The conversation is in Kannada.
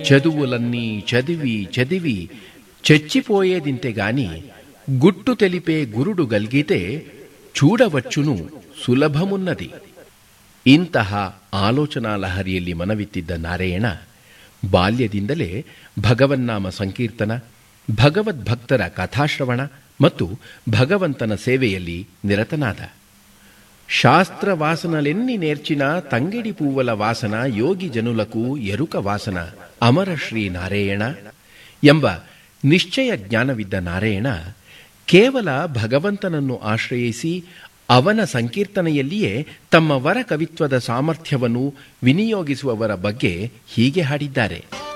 చదువులన్నీ చదివి చదివి చచ్చిపోయేదింతే గాని గుట్టు తెలిపే గురుడు గల్గితే చూడవచ్చును ಸುಲಭಮುನ್ನದಿ ಇಂತಹ ಆಲೋಚನಾ ಲಹರಿಯಲ್ಲಿ ಮನವಿತ್ತಿದ್ದ ನಾರಾಯಣ ಬಾಲ್ಯದಿಂದಲೇ ಭಗವನ್ನಾಮ ಸಂಕೀರ್ತನ ಭಗವದ್ಭಕ್ತರ ಕಥಾಶ್ರವಣ ಮತ್ತು ಭಗವಂತನ ಸೇವೆಯಲ್ಲಿ ನಿರತನಾದ ಶಾಸ್ತ್ರ ವಾಸನಲೆನ್ನಿ ನೇರ್ಚಿನ ತಂಗೆಡಿ ಪೂವಲ ವಾಸನ ಯೋಗಿ ಜನುಲಕು ಎರುಕ ವಾಸನ ಅಮರ ಶ್ರೀ ನಾರಾಯಣ ಎಂಬ ನಿಶ್ಚಯ ಜ್ಞಾನವಿದ್ದ ನಾರಾಯಣ ಕೇವಲ ಭಗವಂತನನ್ನು ಆಶ್ರಯಿಸಿ ಅವನ ಸಂಕೀರ್ತನೆಯಲ್ಲಿಯೇ ತಮ್ಮ ವರ ಕವಿತ್ವದ ಸಾಮರ್ಥ್ಯವನ್ನು ವಿನಿಯೋಗಿಸುವವರ ಬಗ್ಗೆ ಹೀಗೆ ಹಾಡಿದ್ದಾರೆ